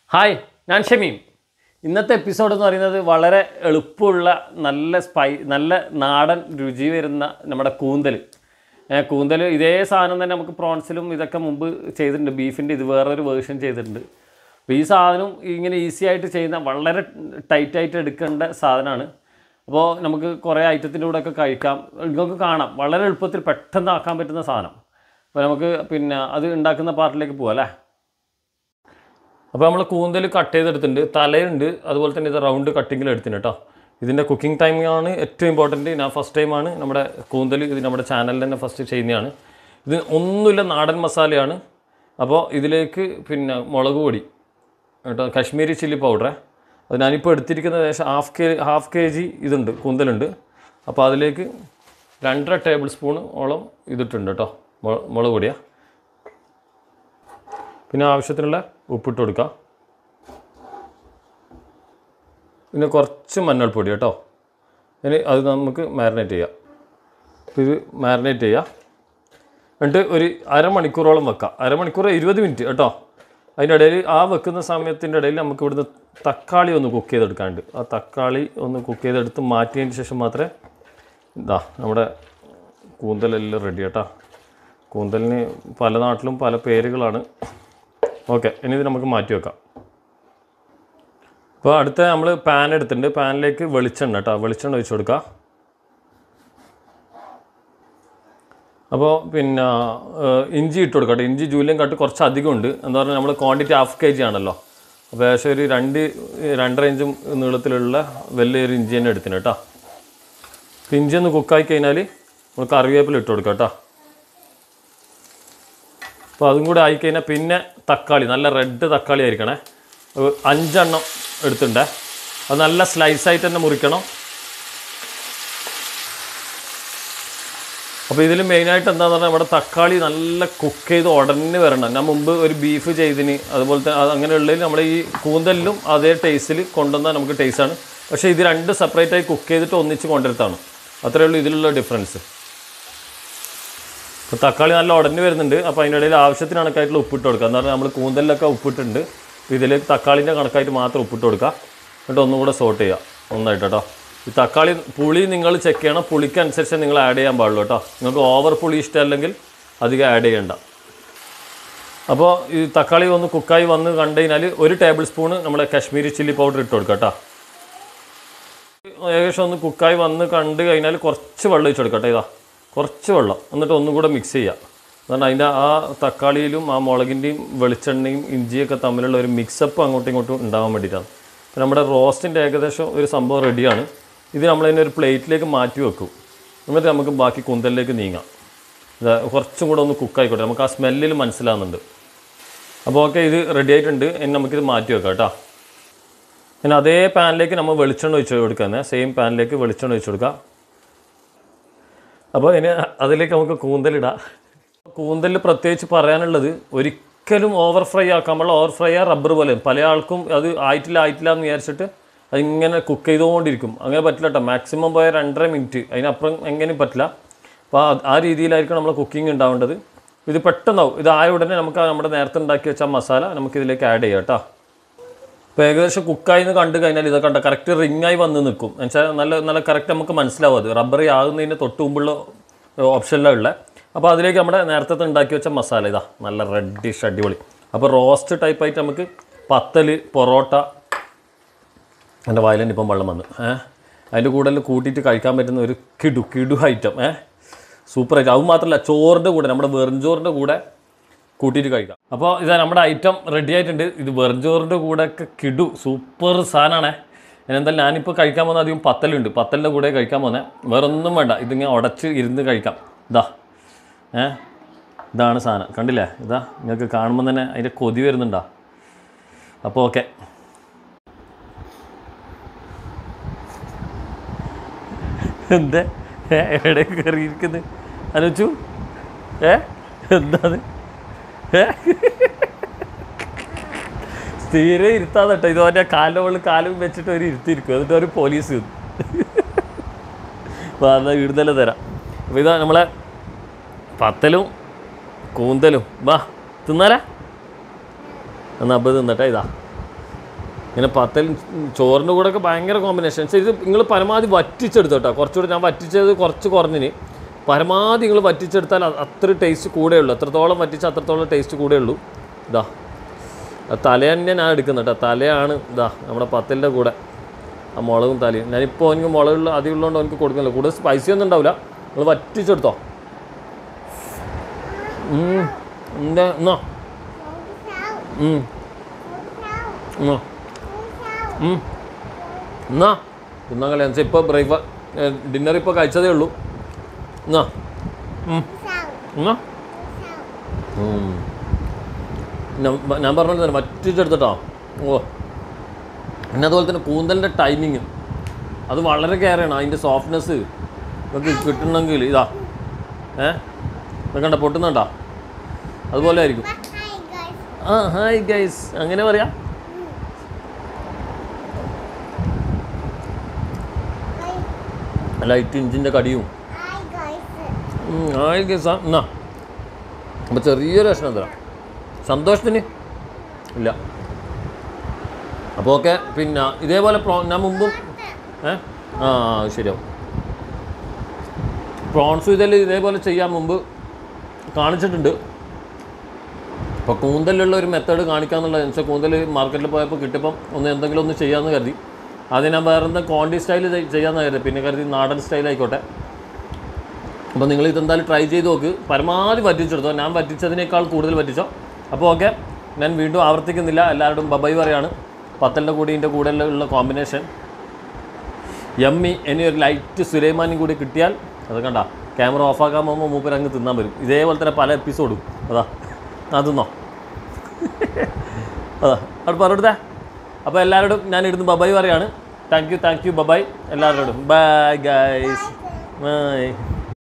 Hi ഞാൻ ഷമീം ഇന്നത്തെ episode എന്ന് പറയുന്നത് വളരെ എളുപ്പമുള്ള നല്ല സ്പൈ നല്ല നാടൻ രുചി വരുന്ന നമ്മുടെ കൂന്തൽ ഏ, കൂന്തൽ ഇതേ സാധനം തന്നെ നമുക്ക് പ്രോൺസിലും ഇതൊക്കെ മുമ്പ് ചെയ്തിട്ടുണ്ട് ബീഫിൻ്റെ ഇത് വേറൊരു വേർഷൻ ചെയ്തിട്ടുണ്ട് അപ്പോൾ ഈ സാധനം ഇങ്ങനെ ഈസി ആയിട്ട് ചെയ്യുന്ന വളരെ ടൈറ്റായിട്ട് എടുക്കേണ്ട സാധനമാണ് അപ്പോൾ നമുക്ക് കുറേ ഐറ്റത്തിൻ്റെ കൂടെ ഒക്കെ കഴിക്കാം നിങ്ങൾക്ക് കാണാം വളരെ എളുപ്പത്തിൽ പെട്ടെന്ന് ആക്കാൻ പറ്റുന്ന സാധനം അപ്പോൾ നമുക്ക് പിന്നെ അത് ഉണ്ടാക്കുന്ന പാർട്ടിലേക്ക് പോകാം അല്ലേ അപ്പോൾ നമ്മൾ കൂന്തൽ കട്ട് ചെയ്തെടുത്തിട്ടുണ്ട് തലയുണ്ട് അതുപോലെ തന്നെ ഇത് റൗണ്ട് കട്ടിങ്ങിൽ എടുത്തിട്ടുണ്ട് കേട്ടോ ഇതിൻ്റെ കുക്കിംഗ് ടൈമാണ് ഏറ്റവും ഇമ്പോർട്ടൻറ്റ് ഞാൻ ഫസ്റ്റ് ടൈമാണ് നമ്മുടെ കൂന്തൽ ഇത് നമ്മുടെ ചാനലിൽ തന്നെ ഫസ്റ്റ് ചെയ്യുന്നതാണ് ഇത് ഒന്നുമില്ല നാടൻ മസാലയാണ് അപ്പോൾ ഇതിലേക്ക് പിന്നെ മുളക് പൊടി കേട്ടോ കാശ്മീരി ചില്ലി പൗഡർ അത് ഞാനിപ്പോൾ എടുത്തിരിക്കുന്നത് ഏകദേശം half K half K G ഇതുണ്ട് കൂന്തലുണ്ട് അപ്പോൾ അതിലേക്ക് രണ്ടര ടേബിൾ സ്പൂൺ ഓളം ഇതിട്ടുണ്ട് കേട്ടോ മുള- മുളക് പൊടിയാണ് പിന്നെ ആവശ്യത്തിനുള്ള ഉപ്പിട്ട് കൊടുക്കുക പിന്നെ കുറച്ച് മഞ്ഞൾപ്പൊടി കേട്ടോ ഇനി അത് നമുക്ക് മാരിനേറ്റ് ചെയ്യാം ഇത് മാരിനേറ്റ് ചെയ്യാം എന്നിട്ട് ഒരു അരമണിക്കൂറോളം വെക്കാം അരമണിക്കൂർ ഇരുപത് മിനിറ്റ് കേട്ടോ അതിൻ്റെ ഇടയിൽ ആ വെക്കുന്ന സമയത്തിൻ്റെ ഇടയിൽ നമുക്ക് ഇവിടുന്ന് തക്കാളി ഒന്ന് കുക്ക് ചെയ്തെടുക്കാണ്ട് ആ തക്കാളി ഒന്ന് കുക്ക് ചെയ്തെടുത്ത് മാറ്റിയതിന് ശേഷം മാത്രമേ ഇതാ നമ്മുടെ കൂന്തലെല്ലാം റെഡി കേട്ടോ കൂന്തലിന് പല നാട്ടിലും പല പേരുകളാണ് ഓക്കെ ഇനി ഇത് നമുക്ക് മാറ്റി വെക്കാം അപ്പോൾ അടുത്ത നമ്മൾ പാൻ എടുത്തിട്ടുണ്ട് പാനിലേക്ക് വെളിച്ചെണ്ണ കേട്ടോ വെളിച്ചെണ്ണ ഒഴിച്ച് കൊടുക്കുക അപ്പോൾ പിന്നെ ഏഹ്, ഇഞ്ചി ഇട്ട് കൊടുക്കട്ടെ ഇഞ്ചി ജൂലിയം കട്ട് കുറച്ച് അധികം ഉണ്ട് എന്താ പറഞ്ഞാൽ നമ്മൾ ക്വാണ്ടിറ്റി ഹാഫ് കെ ജി ആണല്ലോ അപ്പോൾ ഏകദേശം ഒരു രണ്ട് രണ്ടര ഇഞ്ചും നീളത്തിലുള്ള വലിയൊരു ഇഞ്ചി തന്നെ എടുത്തിന് കേട്ടോ അപ്പോൾ ഇഞ്ചി ഒന്ന് കുക്കായി കഴിഞ്ഞാൽ നമ്മൾ കറിവേപ്പില ഇട്ട് കൊടുക്കാം കേട്ടോ അപ്പോൾ അതും കൂടെ ആയിക്കഴിഞ്ഞാൽ പിന്നെ തക്കാളി നല്ല റെഡ് തക്കാളി ആയിരിക്കണേ ഒരു അഞ്ചെണ്ണം എടുത്തിട്ടുണ്ടേ അത് നല്ല സ്ലൈസായിട്ട് തന്നെ മുറിക്കണം അപ്പോൾ ഇതിൽ മെയിനായിട്ട് എന്താണെന്ന് പറഞ്ഞാൽ നമ്മുടെ തക്കാളി നല്ല കുക്ക് ചെയ്ത് ഉടനെ വരണം ഞാൻ മുമ്പ് ഒരു ബീഫ് ചെയ്തിന് അതുപോലെ തന്നെ അത് അങ്ങനെയുള്ളതിൽ നമ്മുടെ ഈ കൂന്തലിലും അതേ ടേസ്റ്റിൽ കൊണ്ടുവന്നാൽ നമുക്ക് ടേസ്റ്റാണ് പക്ഷേ ഇത് രണ്ട് സെപ്പറേറ്റായി കുക്ക് ചെയ്തിട്ട് ഒന്നിച്ച് കൊണ്ടുവരുത്താണ് അത്രയേ ഉള്ളൂ ഇതിലുള്ള ഡിഫറൻസ് അപ്പോൾ തക്കാളി നല്ല ഉടനെ വരുന്നുണ്ട് അപ്പോൾ അതിൻ്റെ ഇടയിൽ ആവശ്യത്തിന് കണക്കായിട്ടുള്ള ഉപ്പിട്ട് കൊടുക്കുക എന്ന് പറഞ്ഞാൽ നമ്മൾ കൂന്തലിലൊക്കെ ഉപ്പിട്ടുണ്ട് അപ്പോൾ ഇതിലേക്ക് തക്കാളിൻ്റെ കണക്കായിട്ട് മാത്രം ഉപ്പിട്ട് കൊടുക്കുക എന്നിട്ട് ഒന്നും കൂടെ സോട്ട് ചെയ്യുക ഒന്നായിട്ട് കേട്ടോ ഈ തക്കാളി പുളി നിങ്ങൾ ചെക്ക് ചെയ്യണം പുളിക്കനുസരിച്ച് നിങ്ങൾ ആഡ് ചെയ്യാൻ പാടുള്ളൂ കേട്ടോ നിങ്ങൾക്ക് ഓവർ പുളി ഇഷ്ടമല്ലെങ്കിൽ അധികം ആഡ് ചെയ്യണ്ട അപ്പോൾ ഈ തക്കാളി ഒന്ന് കുക്കായി വന്ന് കണ്ടു കഴിഞ്ഞാൽ ഒരു ടേബിൾ സ്പൂണ് നമ്മുടെ കാശ്മീരി ചില്ലി പൗഡർ ഇട്ട് കൊടുക്കുക കേട്ടോ ഏകദേശം ഒന്ന് കുക്കായി വന്ന് കണ്ടു കഴിഞ്ഞാൽ കുറച്ച് വെള്ളം ഒഴിച്ച് കൊടുക്കട്ടെ ഇതാ കുറച്ച് വെള്ളം എന്നിട്ട് ഒന്നും കൂടെ മിക്സ് ചെയ്യുക കാരണം അതിൻ്റെ ആ തക്കാളിയിലും ആ മുളകിൻ്റെയും വെളിച്ചെണ്ണയും ഇഞ്ചിയൊക്കെ തമ്മിലുള്ള ഒരു മിക്സപ്പ് അങ്ങോട്ടും ഇങ്ങോട്ടും ഉണ്ടാകാൻ വേണ്ടിയിട്ടാണ് അപ്പോൾ നമ്മുടെ റോസ്റ്റിൻ്റെ ഏകദേശം ഒരു സംഭവം റെഡിയാണ് ഇത് നമ്മളതിനെ ഒരു പ്ലേറ്റിലേക്ക് മാറ്റി വെക്കും എന്നിട്ട് നമുക്ക് ബാക്കി കുന്തലിലേക്ക് നീങ്ങാം ഇത് കുറച്ചും കൂടെ ഒന്ന് കുക്കായിക്കോട്ടെ നമുക്ക് ആ സ്മെല്ലിൽ മനസ്സിലാകുന്നുണ്ട് അപ്പോൾ ഓക്കെ ഇത് റെഡി ആയിട്ടുണ്ട് ഇനി നമുക്കിത് മാറ്റി വെക്കാം കേട്ടോ പിന്നെ അതേ പാനിലേക്ക് നമ്മൾ വെളിച്ചെണ്ണ ഒഴിച്ച് കൊടുക്കുന്നത് സെയിം പാനിലേക്ക് വെളിച്ചെണ്ണ ഒഴിച്ച് കൊടുക്കുക അപ്പോൾ ഇനി അതിലേക്ക് നമുക്ക് കൂന്തലിടാം കൂന്തലിൽ പ്രത്യേകിച്ച് പറയാനുള്ളത് ഒരിക്കലും ഓവർ ഫ്രൈ ആക്കാൻ പാടില്ല ഓവർ ഫ്രൈ ആ റബ്ബർ പോലെ പല ആൾക്കും അത് ആയിട്ടില്ല ആയിട്ടില്ല എന്ന് വിചാരിച്ചിട്ട് അതിങ്ങനെ കുക്ക് ചെയ്തുകൊണ്ടിരിക്കും അങ്ങനെ പറ്റില്ല കേട്ടോ മാക്സിമം പോയ രണ്ടര മിനിറ്റ് അതിനപ്പുറം എങ്ങനെയും പറ്റില്ല അപ്പോൾ ആ- ആ രീതിയിലായിരിക്കും നമ്മൾ കുക്കിംഗ് ഉണ്ടാവേണ്ടത് ഇത് പെട്ടെന്നാവും ഇത് ആയ ഉടനെ നമുക്ക് ആ നമ്മുടെ നേരത്തെ ഉണ്ടാക്കി വെച്ച മസാല നമുക്കിതിലേക്ക് ആഡ് ചെയ്യാം കേട്ടോ ഇപ്പോൾ ഏകദേശം കുക്കായി എന്ന് കണ്ടു കഴിഞ്ഞാൽ ഇതൊക്കെ കണ്ട കറക്റ്റ് റിങ്ങായി വന്ന് നിൽക്കും എന്നുവെച്ചാൽ നല്ല നല്ല കറക്റ്റ് നമുക്ക് മനസ്സിലാവും അത് റബ്ബറി ആകുന്നതിന് തൊട്ട് മുമ്പുള്ള ഓപ്ഷനിലാണ് ഉള്ളത് അപ്പോൾ അതിലേക്ക് നമ്മുടെ നേരത്തെ ഉണ്ടാക്കി വെച്ച മസാല ഇതാ നല്ല റെഡിഷ് അടിപൊളി അപ്പോൾ റോസ്റ്റ് ടൈപ്പായിട്ട് നമുക്ക് പത്തൽ പൊറോട്ട എൻ്റെ വയലിന് ഇപ്പം വെള്ളം വന്നു ഏഹ് അതിൻ്റെ കൂടെ എല്ലാം കൂട്ടിയിട്ട് കഴിക്കാൻ പറ്റുന്ന ഒരു കിടു കിടു ഐറ്റം ഏഹ് സൂപ്പർ ഐറ്റം അത് മാത്രമല്ല ചോറിൻ്റെ കൂടെ നമ്മുടെ വെറുംചോറിൻ്റെ കൂടെ കൂട്ടിയിട്ട് കഴിക്കാം അപ്പോൾ ഇതാ നമ്മുടെ ഐറ്റം റെഡി ആയിട്ടുണ്ട് ഇത് വെറുംചോറിൻ്റെ കൂടെ ഒക്കെ കിടു സൂപ്പർ സാധനമാണേ എന്തായാലും ഞാനിപ്പോൾ കഴിക്കാൻ പോകുന്ന അധികം പത്തലുണ്ട് പത്തലിൻ്റെ കൂടെ കഴിക്കാൻ പോകുന്നത് വേറെ ഒന്നും വേണ്ട ഇതിങ്ങനെ ഉടച്ച് ഇരുന്ന് കഴിക്കാം ഇതാ ഏ ഇതാണ് സാധനം കണ്ടില്ലേ ഇതാ നിങ്ങൾക്ക് കാണുമ്പോൾ തന്നെ അതിൻ്റെ കൊതി വരുന്നുണ്ടോ അപ്പോൾ ഓക്കെ എന്താ ഏ, എവിടെ കയറിയിരിക്കുന്നത് ആലോചിച്ചു ഏ എന്താണ് ഏ സ്ഥിരം ഇരുത്താതെ കേട്ടോ ഇത് മറ്റേ കാലിൻ്റെ മുകളിൽ കാലും വെച്ചിട്ട് ഒരു ഇരുത്തിയിരിക്കും എന്നിട്ട് ഒരു പോലീസ് വന്നു. അപ്പോൾ എന്നാൽ ഇടുന്നല്ലേ തരാം അപ്പോൾ ഇതാ നമ്മളെ പത്തലും കൂന്തലും വാ തിന്നാലാ എന്നാൽ അപ്പോൾ തിന്നട്ടെ ഇതാ ഇങ്ങനെ പത്തൽ ചോറിൻ്റെ കൂടെ ഒക്കെ ഭയങ്കര കോമ്പിനേഷൻ പക്ഷേ ഇത് നിങ്ങൾ പരമാവധി വറ്റിച്ചെടുത്തു കേട്ടോ കുറച്ചുകൂടി ഞാൻ വറ്റിച്ചത് കുറച്ച് കുറഞ്ഞിന് പരമാവധി നിങ്ങൾ വറ്റിച്ചെടുത്താൽ അ- അത്ര ടേസ്റ്റ് കൂടെ ഉള്ളൂ എത്രത്തോളം വറ്റിച്ച് അത്രത്തോളം ടേസ്റ്റ് കൂടെ ഉള്ളൂ ഇതാ ആ തല തന്നെ ഞാൻ എടുക്കുന്നത് കേട്ടോ തലയാണ് ഇതാ നമ്മുടെ പത്തലിൻ്റെ കൂടെ ആ മുളകും തലയും ഞാനിപ്പോൾ എനിക്ക് മുളകുള്ള അധികം ഉള്ളതുകൊണ്ട് എനിക്ക് കൊടുക്കുന്നില്ല കൂടുതൽ സ്പൈസി ഒന്നും ഉണ്ടാവില്ല നിങ്ങൾ വറ്റിച്ചെടുത്തോ ഉം. എന്താ എന്നാ ഉം. എന്നാ ഉം. എന്നാ തിന്നാ കളയാൻ ഇപ്പോൾ ബ്രേക്ക്ഫാസ്റ്റ് ഡിന്നർ ഇപ്പോൾ കഴിച്ചതേ ഉള്ളൂ എന്നാ ഉം. എന്നാ ഉം. ഞാൻ- ഞാൻ പറഞ്ഞ പോലെ തന്നെ വറ്റിച്ചെടുത്തിട്ടോ ഓ പിന്നെ അതുപോലെ തന്നെ കൂന്തലിൻ്റെ ടൈമിങ് അത് വളരെ കെയർ ചെയ്യണം അതിൻ്റെ സോഫ്റ്റ്നെസ് ഇതൊക്കെ കിട്ടണമെങ്കിൽ ഇതാ ഏ ഇത് കണ്ട പൊട്ടുന്നുണ്ടോ അതുപോലെ ആയിരിക്കും ആ ഹായ് ഗൈസ് അങ്ങനെ പറയാം ലൈറ്റ് ഇഞ്ചിൻ്റെ കടിയും ഉം, ഹായ് ഗൈസ് എന്നാ അപ്പോൾ ചെറിയൊരു ഭക്ഷണം തരാം സന്തോഷത്തിന് ഇല്ല അപ്പോൾ ഓക്കെ പിന്നെ ഇതേപോലെ പ്രോ ഞാൻ മുമ്പും ഏ ആ ആ, ശരിയാവും പ്രോൺസും ഇതിൽ ഇതേപോലെ ചെയ്യാൻ മുമ്പ് കാണിച്ചിട്ടുണ്ട് അപ്പോൾ കൂന്തലുള്ള ഒരു മെത്തേഡ് കാണിക്കാന്നുള്ളത് എന്ന് വെച്ചാൽ കൂന്തൽ മാർക്കറ്റിൽ പോയപ്പോൾ കിട്ടിയപ്പം ഒന്ന് എന്തെങ്കിലും ഒന്ന് ചെയ്യാമെന്ന് കരുതി അത് ഞാൻ വേറെ എന്താ കോണ്ടി സ്റ്റൈൽ ചെയ്യാമെന്ന് കരുതി പിന്നെ കരുതി നാടൻ സ്റ്റൈൽ ആയിക്കോട്ടെ അപ്പോൾ നിങ്ങൾ ഇതെന്തായാലും ട്രൈ ചെയ്ത് നോക്ക് പരമാവധി വറ്റിച്ചെടുത്തോ ഞാൻ വറ്റിച്ചതിനേക്കാൾ കൂടുതൽ വറ്റിച്ചോ അപ്പോൾ ഓക്കെ ഞാൻ വീണ്ടും ആവർത്തിക്കുന്നില്ല എല്ലാവരോടും ബബൈ പറയാണ് പത്തലിൻ്റെ കൂടി ഇതിൻ്റെ കൂടെ ഉള്ള കോമ്പിനേഷൻ യമ്മി ഇനി ഒരു ലൈറ്റ് സുലൈമാനും കൂടി കിട്ടിയാൽ അത് കണ്ട ക്യാമറ ഓഫാക്കാൻ പോകുമ്പോൾ മൂപ്പർ അങ്ങ് തിന്നാൻ വരും ഇതേപോലെ തന്നെ പല എപ്പിസോഡും അതാ ആ തിന്നോ അതാ അവിടെ പറഞ്ഞെടുത്തേ അപ്പോൾ എല്ലാവരോടും ഞാൻ ഇടുന്ന് ബബായ് പറയാണ് thank you thank you bye bye എല്ലാവരോടും ബൈ ഗൈസ് ബൈ